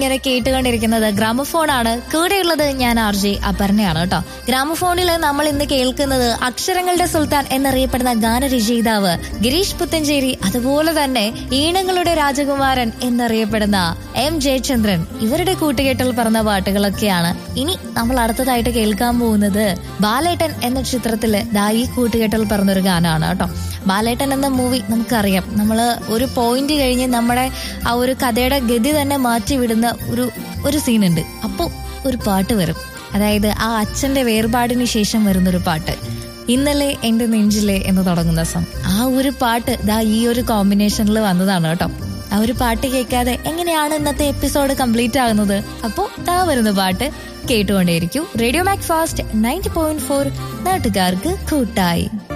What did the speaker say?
ഇങ്ങനെ കേട്ടുകൊണ്ടിരിക്കുന്നത് ഗ്രാമഫോൺ ആണ് കൂടെയുള്ളത് ഞാൻ ആർ ജെ അപർണയാണ് കേട്ടോ ഗ്രാമഫോണിൽ നമ്മൾ ഇന്ന് കേൾക്കുന്നത് അക്ഷരങ്ങളുടെ സുൽത്താൻ എന്നറിയപ്പെടുന്ന ഗാനരചയിതാവ് ഗിരീഷ് പുത്തഞ്ചേരി അതുപോലെ തന്നെ ഈണങ്ങളുടെ രാജകുമാരൻ എന്നറിയപ്പെടുന്ന എം ജയചന്ദ്രൻ ഇവരുടെ കൂട്ടുകെട്ടിൽ പറഞ്ഞ പാട്ടുകളൊക്കെയാണ് ഇനി നമ്മൾ അടുത്തതായിട്ട് കേൾക്കാൻ പോകുന്നത് ബാലേട്ടൻ എന്ന ചിത്രത്തില് ദാ ഈ കൂട്ടുകെട്ടിൽ പറഞ്ഞൊരു ഗാനമാണ് കേട്ടോ ബാലേട്ടൻ എന്ന മൂവി നമുക്കറിയാം നമ്മൾ ഒരു പോയിന്റ് കഴിഞ്ഞ് നമ്മുടെ ആ ഒരു കഥയുടെ ഗതി തന്നെ മാറ്റി വിടുന്ന ഒരു ഒരു സീനുണ്ട് അപ്പോൾ ഒരു പാട്ട് വരും അതായത് ആ അച്ഛന്റെ വേർപാടിന് ശേഷം വരുന്നൊരു പാട്ട് ഇന്നലെ എന്റെ നെഞ്ചിലെ എന്ന് തുടങ്ങുന്ന സം ആ ഒരു പാട്ട് ദാ ഈ ഒരു കോമ്പിനേഷനിൽ വന്നതാണ് കേട്ടോ ആ ഒരു പാട്ട് കേൾക്കാതെ എങ്ങനെയാണ് ഇന്നത്തെ എപ്പിസോഡ് കംപ്ലീറ്റ് ആകുന്നത് അപ്പോൾ ദാ വരുന്ന പാട്ട് കേട്ടുകൊണ്ടേയിരിക്കും radio Macfast ninety point four നാട്ടുകാർക്ക് കൂട്ടായി